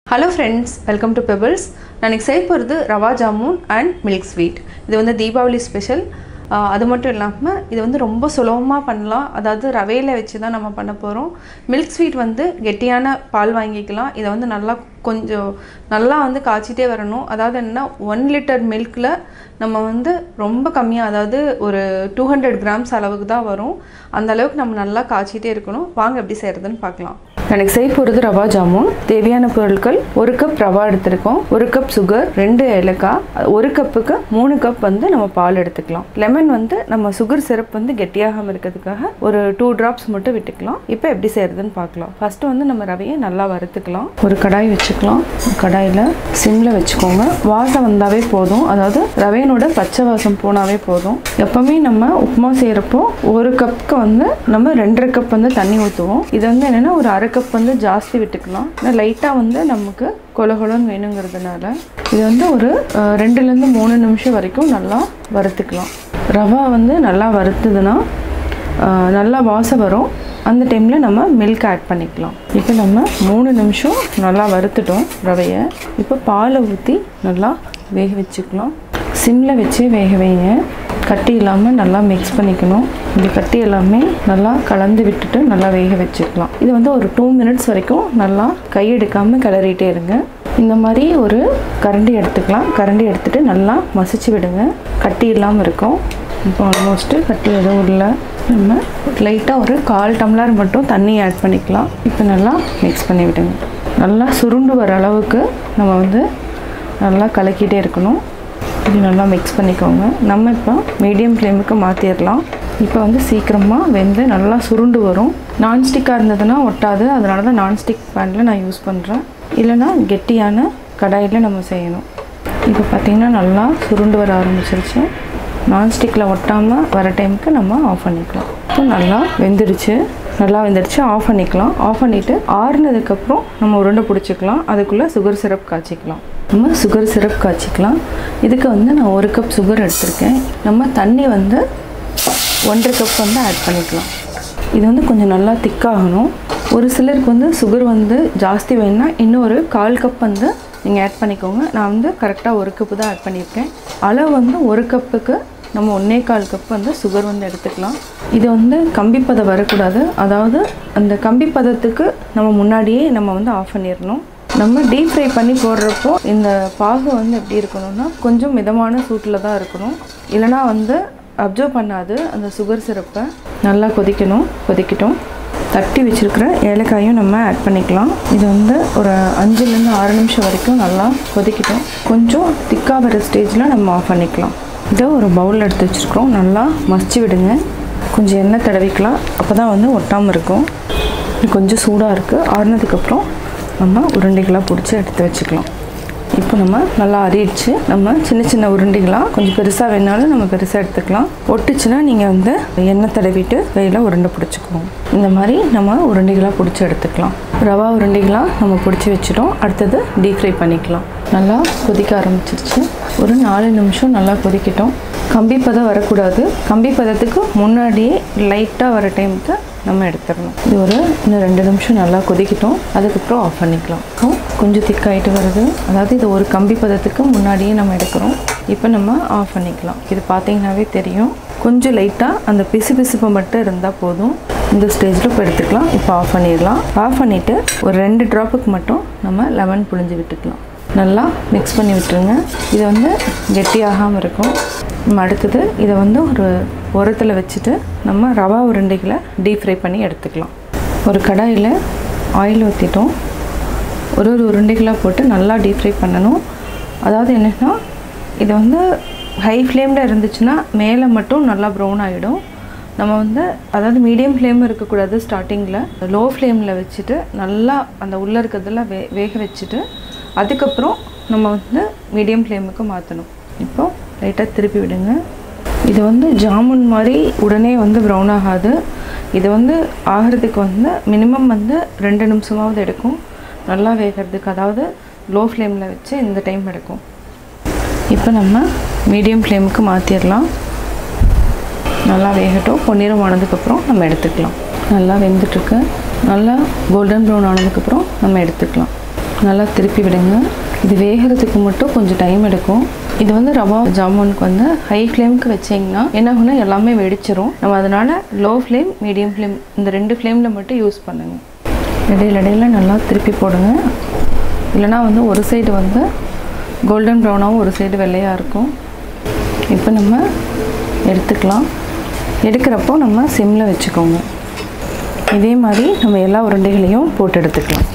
hello friends welcome to Pebbles நான் இன்னைக்கு செய்ய போகிறது rava jamun and milk sweet இது வந்து தீபாவளி ஸ்பெஷல் அது மட்டும் இல்லாமல் இது வந்து ரொம்ப சுலபமாக பண்ணலாம் அதாவது ரவையில் வச்சு தான் நம்ம பண்ண போகிறோம் மில்க் ஸ்வீட் வந்து கெட்டியான பால் வாங்கிக்கலாம் இதை வந்து நல்லா கொஞ்சம் நல்லா வந்து காய்ச்சிட்டே வரணும் அதாவது என்னென்னா ஒன் லிட்டர் மில்கில் நம்ம வந்து ரொம்ப கம்மியாக அதாவது ஒரு டூ ஹண்ட்ரட் கிராம்ஸ் அளவுக்கு தான் வரும் அந்த அளவுக்கு நம்ம நல்லா காய்ச்சிட்டே இருக்கணும் வாங்க எப்படி செய்கிறதுன்னு பார்க்கலாம் எனக்கு செய்ய போகிறது ரவா ஜாமுன் தேவையான பொருட்கள் ஒரு கப் ரவா எடுத்திருக்கோம் ஒரு கப் சுகர் ரெண்டு ஏலக்காய் ஒரு கப்புக்கு மூணு கப் வந்து நம்ம பால் எடுத்துக்கலாம் லெமன் வந்து நம்ம சுகர் சிரப் வந்து கெட்டியாகாமல் இருக்கிறதுக்காக ஒரு டூ டிராப்ஸ் மட்டும் விட்டுக்கலாம் இப்போ எப்படி செய்யறதுன்னு பார்க்கலாம் ஃபர்ஸ்ட் வந்து நம்ம ரவையை நல்லா வறுத்துக்கலாம் ஒரு கடாய் வச்சுக்கலாம் கடாயில் சிம்ல வச்சுக்கோங்க வாசம் வந்தாவே போதும் அதாவது ரவையனோட பச்சை வாசம் போனாவே போதும் எப்பவுமே நம்ம உப்புமா செய்கிறப்போ ஒரு கப்புக்கு வந்து நம்ம ரெண்டரை கப் வந்து தண்ணி ஊற்றுவோம் இது வந்து என்னென்னா ஒரு அரை கப் வந்து ஜாஸ்தி விட்டுக்கலாம் லைட்டாக வந்து நமக்கு கொல கொலன்னு வேணுங்கிறதுனால இது வந்து ஒரு அஹ், ரெண்டுலேருந்து மூணு நிமிஷம் வரைக்கும் நல்லா வறுத்துக்கலாம் ரவா வந்து நல்லா வறுத்துதுன்னா அஹ், நல்லா வாசம் வரும் அந்த டைமில் நம்ம மில்க் ஆட் பண்ணிக்கலாம் இப்போ நம்ம மூணு நிமிஷம் நல்லா வறுத்துட்டோம் ரவையை இப்போ பாலை ஊற்றி நல்லா வேக வச்சுக்கலாம் சிம்மில் வச்சு வேக வைங்க கட்டி இல்லாமல் நல்லா மிக்ஸ் பண்ணிக்கணும் இந்த கட்டி எல்லாமே நல்லா கலந்து விட்டுட்டு நல்லா வேக வச்சுக்கலாம் இது வந்து ஒரு டூ மினிட்ஸ் வரைக்கும் நல்லா கையெடுக்காமல் கிளறிட்டே இருங்க இந்த மாதிரி ஒரு கரண்டி எடுத்துக்கலாம் கரண்டி எடுத்துட்டு நல்லா மசிச்சு விடுங்க கட்டி இல்லாமல் இருக்கும் இப்போ ஆல்மோஸ்ட்டு கட்டி எதுவும் இல்லை நம்ம லைட்டாக ஒரு கால் டம்ளர் மட்டும் தண்ணி ஆட் பண்ணிக்கலாம் இப்போ நல்லா மிக்ஸ் பண்ணி விடுங்க நல்லா சுருண்டு வர அளவுக்கு நம்ம வந்து நல்லா கலக்கிட்டே இருக்கணும் இது நல்லா மிக்ஸ் பண்ணிக்கோங்க நம்ம இப்போ மீடியம் ஃப்ளேமுக்கு மாற்றிடலாம் இப்போ வந்து சீக்கிரமாக வெந்து நல்லா சுருண்டு வரும் நான்ஸ்டிக்காக இருந்ததுன்னா ஒட்டாது அதனால தான் நான்ஸ்டிக் பேனில் நான் யூஸ் பண்ணுறேன் இல்லைன்னா கெட்டியான கடாயில் நம்ம செய்யணும் இப்போ பார்த்திங்கன்னா நல்லா சுருண்டு வர ஆரம்பிச்சிருச்சு நான்ஸ்டிக்கில் ஒட்டாமல் வர டைமுக்கு நம்ம ஆஃப் பண்ணிக்கலாம் இப்போ நல்லா வெந்துடுச்சு நல்லா வெந்துடுச்சு ஆஃப் பண்ணிக்கலாம் ஆஃப் பண்ணிவிட்டு ஆறுனதுக்கப்புறம் நம்ம உருண்டை பிடிச்சிக்கலாம் அதுக்குள்ளே சுகர் சிரப் காய்ச்சிக்கலாம் நம்ம சுகர் சிரப் காய்ச்சிக்கலாம் இதுக்கு வந்து நான் ஒரு கப் சுகர் எடுத்திருக்கேன் நம்ம தண்ணி வந்து ஒன்றரை கப் வந்து ஆட் பண்ணிக்கலாம் இது வந்து கொஞ்சம் நல்லா திக்காகணும் ஒரு சிலருக்கு வந்து சுகர் வந்து ஜாஸ்தி வேணும்னா இன்னும் ஒரு கால் கப் வந்து நீங்கள் ஆட் பண்ணிக்கோங்க நான் வந்து கரெக்டாக ஒரு கப்பு தான் ஆட் பண்ணியிருக்கேன் அளவு வந்து ஒரு கப்புக்கு நம்ம ஒன்றே கால் கப் வந்து சுகர் வந்து எடுத்துக்கலாம் இது வந்து கம்பிப்பதம் வரக்கூடாது அதாவது அந்த கம்பிப்பதத்துக்கு நம்ம முன்னாடியே நம்ம வந்து ஆஃப் பண்ணிடணும் நம்ம டீப் ஃப்ரை பண்ணி போடுறப்போ இந்த பாகு வந்து எப்படி இருக்கணும்னா கொஞ்சம் மிதமான சூட்டில் தான் இருக்கணும் இல்லைனா வந்து அப்சர்வ் பண்ணாது அந்த சுகர் சிரப்பை நல்லா கொதிக்கணும் கொதிக்கட்டும் தட்டி வச்சுருக்கிற ஏலக்காயும் நம்ம ஆட் பண்ணிக்கலாம் இது வந்து ஒரு அஞ்சுலேருந்து ஆறு நிமிஷம் வரைக்கும் நல்லா கொதிக்கட்டும் கொஞ்சம் திக்காக வர ஸ்டேஜில் நம்ம ஆஃப் பண்ணிக்கலாம் இதை ஒரு பவுலில் எடுத்து வச்சுருக்கோம் நல்லா மசிச்சு விடுங்க கொஞ்சம் எண்ணெய் தடவிக்கலாம் அப்போ தான் வந்து ஒட்டாமல் இருக்கும் இது கொஞ்சம் சூடாக இருக்குது ஆறுனதுக்கப்புறம் நம்ம உருண்டைகளாக பிடிச்சி எடுத்து வச்சுக்கலாம் இப்போ நம்ம நல்லா அரியிடுச்சு நம்ம சின்ன சின்ன உருண்டைகளாக கொஞ்சம் பெருசாக வேணாலும் நம்ம பெருசாக எடுத்துக்கலாம் ஒட்டுச்சுன்னா நீங்கள் வந்து எண்ணெய் தடவிட்டு கையில் உருண்டை பிடிச்சிக்குவோம் இந்த மாதிரி நம்ம உருண்டைகளாக பிடிச்சி எடுத்துக்கலாம் ரவா உருண்டைகளாக நம்ம பிடிச்சி வச்சுட்டோம் அடுத்தது டீப் ஃப்ரை பண்ணிக்கலாம் நல்லா கொதிக்க ஆரம்பிச்சிருச்சு ஒரு நாலு நிமிஷம் நல்லா கொதிக்கட்டும் கம்பி பதம் வரக்கூடாது கம்பி பதத்துக்கு முன்னாடியே லைட்டாக வர டைமுக்கு நம்ம எடுத்துடணும் இது ஒரு இன்னும் ரெண்டு நிமிஷம் நல்லா கொதிக்கட்டும் அதுக்கப்புறம் ஆஃப் பண்ணிக்கலாம் இப்போ கொஞ்சம் திக்காயிட்டு வருது அதாவது இது ஒரு கம்பி பதத்துக்கு முன்னாடியே நம்ம எடுக்கிறோம் இப்போ நம்ம ஆஃப் பண்ணிக்கலாம் இது பார்த்தீங்கன்னாவே தெரியும் கொஞ்சம் லைட்டாக அந்த பிசு பிசுப்பு மட்டும் இருந்தால் போதும் இந்த ஸ்டேஜில் இப்போ எடுத்துக்கலாம் இப்போ ஆஃப் பண்ணிடலாம் ஆஃப் பண்ணிவிட்டு ஒரு ரெண்டு ட்ராப்புக்கு மட்டும் நம்ம லெமன் புழிஞ்சு விட்டுக்கலாம் நல்லா மிக்ஸ் பண்ணி விட்டுருங்க இது வந்து கெட்டியாகாமல் இருக்கும் நம்ம அடுத்தது இதை வந்து ஒரு உரத்தில் வச்சுட்டு நம்ம ரவா உருண்டைகளை டீப் ஃப்ரை பண்ணி எடுத்துக்கலாம் ஒரு கடாயில் ஆயில் ஊற்றிட்டோம் ஒரு ஒரு உருண்டைகளாக போட்டு நல்லா டீப் ஃப்ரை பண்ணணும் அதாவது என்னென்னா இது வந்து ஹை ஃப்ளேமில் இருந்துச்சுன்னா மேலே மட்டும் நல்லா ப்ரௌன் ஆகிடும் நம்ம வந்து அதாவது மீடியம் ஃப்ளேம் இருக்கக்கூடாது ஸ்டார்டிங்கில் லோ ஃப்ளேமில் வச்சுட்டு நல்லா அந்த உள்ளே இருக்கிறதெல்லாம் வே வேக வச்சுட்டு அதுக்கப்புறம் நம்ம வந்து மீடியம் ஃப்ளேமுக்கு மாற்றணும் இப்போ லைட்டாக திருப்பி விடுங்க இது வந்து ஜாமுன் மாதிரி உடனே வந்து ப்ரௌன் ஆகாது இது வந்து ஆகிறதுக்கு வந்து மினிமம் வந்து ரெண்டு நிமிஷமாவது எடுக்கும் நல்லா வேகிறதுக்கு அதாவது லோ ஃப்ளேமில் வச்சு இந்த டைம் எடுக்கும் இப்போ நம்ம மீடியம் ஃப்ளேமுக்கு மாற்றிடலாம் நல்லா வேகட்டும் பொன்னிறம் ஆனதுக்கப்புறம் நம்ம எடுத்துக்கலாம் நல்லா வெந்துட்டுருக்கு நல்லா கோல்டன் ப்ரௌன் ஆனதுக்கப்புறம் நம்ம எடுத்துக்கலாம் நல்லா திருப்பி விடுங்க இது வேகிறதுக்கு மட்டும் கொஞ்சம் டைம் எடுக்கும் இது வந்து ரவா ஜாமுனுக்கு வந்து ஹை ஃப்ளேமுக்கு வச்சிங்கன்னா என்ன ஆகும்னா எல்லாமே வெடிச்சிரும் நம்ம அதனால் லோ ஃப்ளேம் மீடியம் ஃப்ளேம் இந்த ரெண்டு ஃப்ளேமில் மட்டும் யூஸ் பண்ணுங்கள் இடையில இடையில நல்லா திருப்பி போடுங்க இல்லைனா வந்து ஒரு சைடு வந்து கோல்டன் ப்ரௌனாகவும் ஒரு சைடு வெள்ளையாக இருக்கும் இப்போ நம்ம எடுத்துக்கலாம் எடுக்கிறப்போ நம்ம சிம்மில் வச்சுக்கோங்க இதே மாதிரி நம்ம எல்லா உருண்டைகளையும் போட்டு எடுத்துக்கலாம்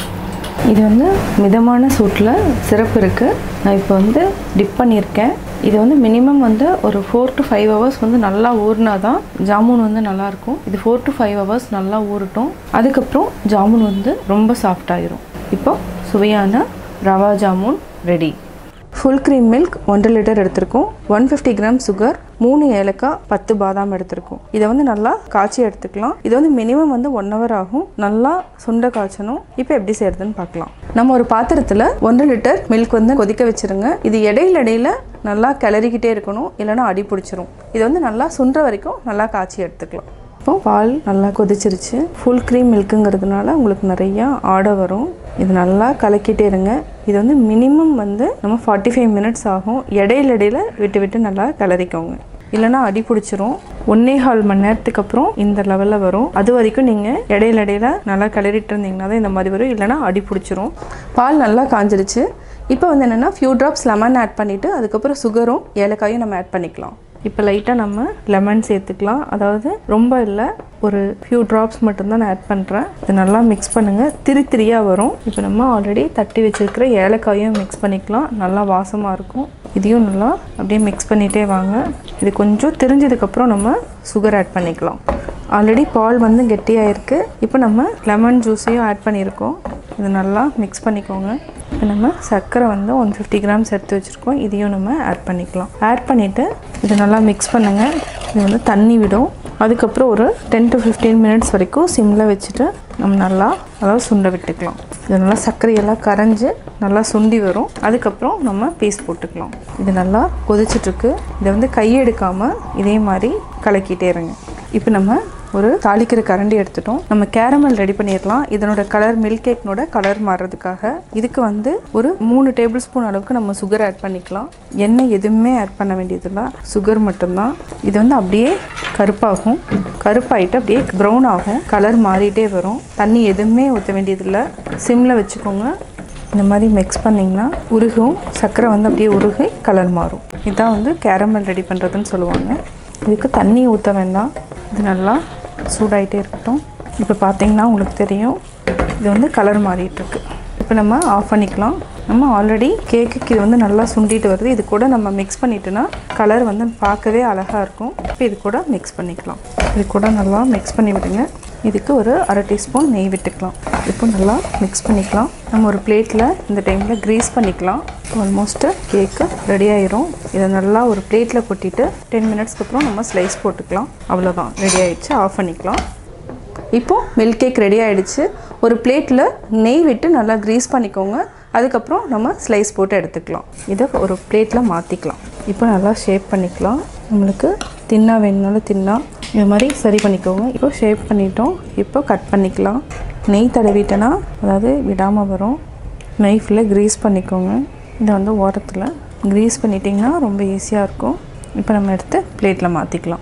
இது வந்து மிதமான சூட்டில் சிறப்பு இருக்குது நான் இப்போ வந்து டிப் பண்ணியிருக்கேன் இது வந்து மினிமம் வந்து ஒரு ஃபோர் டு ஃபைவ் ஹவர்ஸ் வந்து நல்லா ஊறினா தான் ஜாமுன் வந்து நல்லாயிருக்கும் இது ஃபோர் டு ஃபைவ் ஹவர்ஸ் நல்லா ஊறட்டும் அதுக்கப்புறம் ஜாமுன் வந்து ரொம்ப சாஃப்டாயிரும் இப்போ சுவையான rava jamun ready full cream milk ஒன்றரை லிட்டர் எடுத்திருக்கோம் ஒன் ஃபிஃப்டி கிராம் சுகர் மூணு ஏலக்காய் பத்து பாதாம் எடுத்திருக்கோம் இதை வந்து நல்லா காய்ச்சி எடுத்துக்கலாம் இது வந்து மினிமம் வந்து ஒன் ஹவர் ஆகும் நல்லா சுண்டை காய்ச்சணும் இப்போ எப்படி செய்யறதுன்னு பார்க்கலாம் நம்ம ஒரு பாத்திரத்தில் ஒன்றரை லிட்டர் மில்க் வந்து கொதிக்க வச்சிருங்க இது இடையில இடையில நல்லா கிளறிக்கிட்டே இருக்கணும் இல்லைன்னா அடி பிடிச்சிரும் இது வந்து நல்லா சுண்டுற வரைக்கும் நல்லா காய்ச்சி எடுத்துக்கலாம் இப்போ பால் நல்லா கொதிச்சிருச்சு ஃபுல் க்ரீம் மில்க்குங்கிறதுனால உங்களுக்கு நிறையா ஆடை வரும் இது நல்லா கலக்கிட்டே இருங்க இது வந்து மினிமம் வந்து நம்ம ஃபார்ட்டி ஃபைவ் மினிட்ஸ் ஆகும் இடையில இடையில விட்டு விட்டு நல்லா கிளறிக்கோங்க இல்லைனா அடி பிடிச்சிரும் ஒன்னே கால் மணி நேரத்துக்கு அப்புறம் இந்த லெவலில் வரும் அது வரைக்கும் நீங்கள் இடையில இடையில நல்லா கிளறிட்டு இருந்தீங்கன்னா தான் இந்த மாதிரி வரும் இல்லைனா அடி பிடிச்சிரும் பால் நல்லா காஞ்சிருச்சு இப்போ வந்து என்னென்னா ஃபியூ ட்ராப்ஸ் லெமன் ஆட் பண்ணிவிட்டு அதுக்கப்புறம் சுகரும் ஏலக்காயும் நம்ம ஆட் பண்ணிக்கலாம் இப்போ லைட்டாக நம்ம லெமன் சேர்த்துக்கலாம் அதாவது ரொம்ப இல்லை ஒரு ஃபியூ ட்ராப்ஸ் மட்டும்தான் நான் ஆட் பண்ணுறேன் இது நல்லா மிக்ஸ் பண்ணுங்கள் திரி திரியாக வரும் இப்போ நம்ம ஆல்ரெடி தட்டி வச்சுருக்கிற ஏலக்காயும் மிக்ஸ் பண்ணிக்கலாம் நல்லா வாசமாக இருக்கும் இதையும் நல்லா அப்படியே மிக்ஸ் பண்ணிகிட்டே வாங்க இது கொஞ்சம் தெரிஞ்சதுக்கப்புறம் நம்ம சுகர் ஆட் பண்ணிக்கலாம் ஆல்ரெடி பால் வந்து கெட்டியாக இருக்குது இப்போ நம்ம லெமன் ஜூஸையும் ஆட் பண்ணியிருக்கோம் இது நல்லா மிக்ஸ் பண்ணிக்கோங்க இப்போ நம்ம சர்க்கரை வந்து ஒன் ஃபிஃப்டி கிராம்ஸ் எடுத்து வச்சுருக்கோம் இதையும் நம்ம ஆட் பண்ணிக்கலாம் ஆட் பண்ணிவிட்டு இது நல்லா மிக்ஸ் பண்ணுங்கள் இது வந்து தண்ணி விடும் அதுக்கப்புறம் ஒரு டென் டு ஃபிஃப்டீன் மினிட்ஸ் வரைக்கும் சிம்மில் வச்சுட்டு நம்ம நல்லா அதாவது சுண்ட விட்டுக்கலாம் இது நல்லா சர்க்கரையெல்லாம் கரைஞ்சி நல்லா சுண்டி வரும் அதுக்கப்புறம் நம்ம பீஸ் போட்டுக்கலாம் இது நல்லா கொதிச்சிட்ருக்கு இதை வந்து கையெடுக்காமல் இதே மாதிரி கலக்கிட்டே இருங்க இப்போ நம்ம ஒரு தாளிக்கிற கரண்டி எடுத்துட்டோம் நம்ம கேரமல் ரெடி பண்ணிடலாம் இதனோட கலர் மில்க் கேக்னோட கலர் மாறுறதுக்காக இதுக்கு வந்து ஒரு மூணு டேபிள் ஸ்பூன் அளவுக்கு நம்ம சுகர் ஆட் பண்ணிக்கலாம் எண்ணெய் எதுவுமே ஆட் பண்ண வேண்டியதில்லை சுகர் மட்டும்தான் இது வந்து அப்படியே கருப்பாகும் கருப்பாயிட்டு அப்படியே ப்ரௌன் ஆகும் கலர் மாறிட்டே வரும் தண்ணி எதுவுமே ஊற்ற வேண்டியதில்லை சிம்மில் வச்சுக்கோங்க இந்த மாதிரி மிக்ஸ் பண்ணிங்கன்னா உருகும் சர்க்கரை வந்து அப்படியே உருகி கலர் மாறும் இதுதான் வந்து கேரமல் ரெடி பண்ணுறதுன்னு சொல்லுவாங்க இதுக்கு தண்ணி ஊற்ற வேண்டாம் இது நல்லா சூடாயிட்டே இருக்கட்டும் இப்போ பார்த்தீங்கன்னா உங்களுக்கு தெரியும் இது வந்து கலர் மாறிட்டுருக்கு இப்போ நம்ம ஆஃப் பண்ணிக்கலாம் நம்ம ஆல்ரெடி கேக்குக்கு இது வந்து நல்லா சுண்டிட்டு வருது இது கூட நம்ம மிக்ஸ் பண்ணிட்டோன்னா கலர் வந்து பார்க்கவே அழகாக இருக்கும் இப்போ இது கூட மிக்ஸ் பண்ணிக்கலாம் இது கூட நல்லா மிக்ஸ் பண்ணி விடுங்க இதுக்கு ஒரு அரை டீஸ்பூன் நெய் விட்டுக்கலாம் இப்போ நல்லா மிக்ஸ் பண்ணிக்கலாம் நம்ம ஒரு பிளேட்டில் இந்த டைமில் க்ரீஸ் பண்ணிக்கலாம் ஆல்மோஸ்ட்டு கேக்கு ரெடி ஆயிரும் இதை நல்லா ஒரு பிளேட்டில் கொட்டிட்டு டென் மினிட்ஸ்க்கு அப்புறம் நம்ம ஸ்லைஸ் போட்டுக்கலாம் அவ்வளோதான் ரெடி ஆயிடுச்சு ஆஃப் பண்ணிக்கலாம் இப்போது மில்க் கேக் ரெடி ஆகிடுச்சு ஒரு பிளேட்டில் நெய் விட்டு நல்லா க்ரீஸ் பண்ணிக்கோங்க அதுக்கப்புறம் நம்ம ஸ்லைஸ் போட்டு எடுத்துக்கலாம் இதை ஒரு பிளேட்டில் மாற்றிக்கலாம் இப்போ நல்லா ஷேப் பண்ணிக்கலாம் நம்மளுக்கு தின்னா வேணுனாலும் தின்னா இது மாதிரி சரி பண்ணிக்கோங்க இப்போ ஷேப் பண்ணிட்டோம் இப்போ கட் பண்ணிக்கலாம் நெய் தடவிட்டேன்னா அதாவது விடாமல் வரும் நைஃபில் க்ரீஸ் பண்ணிக்கோங்க இதை வந்து ஓரத்தில் க்ரீஸ் பண்ணிட்டிங்கன்னா ரொம்ப ஈஸியாக இருக்கும் இப்போ நம்ம எடுத்து பிளேட்டில் மாற்றிக்கலாம்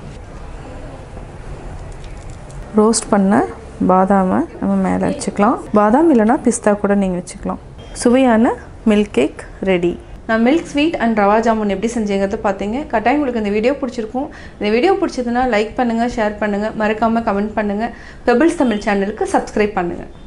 ரோஸ்ட் பண்ண பாதாமை நம்ம மேலே வச்சுக்கலாம் பாதாம் இல்லைனா பிஸ்தா கூட நீங்கள் வச்சுக்கலாம் சுவையான மில்க் கேக் ரெடி நான் milk sweet and rava jamun எப்படி செஞ்சேங்கிறத பார்த்தீங்க கட்டாயம் உங்களுக்கு இந்த வீடியோ பிடிச்சிருக்கும் இந்த வீடியோ பிடிச்சதுன்னா லைக் பண்ணுங்கள் ஷேர் பண்ணுங்கள் மறக்காமல் கமெண்ட் பண்ணுங்கள் பெபிள்ஸ் தமிழ் சேனலுக்கு சப்ஸ்கிரைப் பண்ணுங்கள்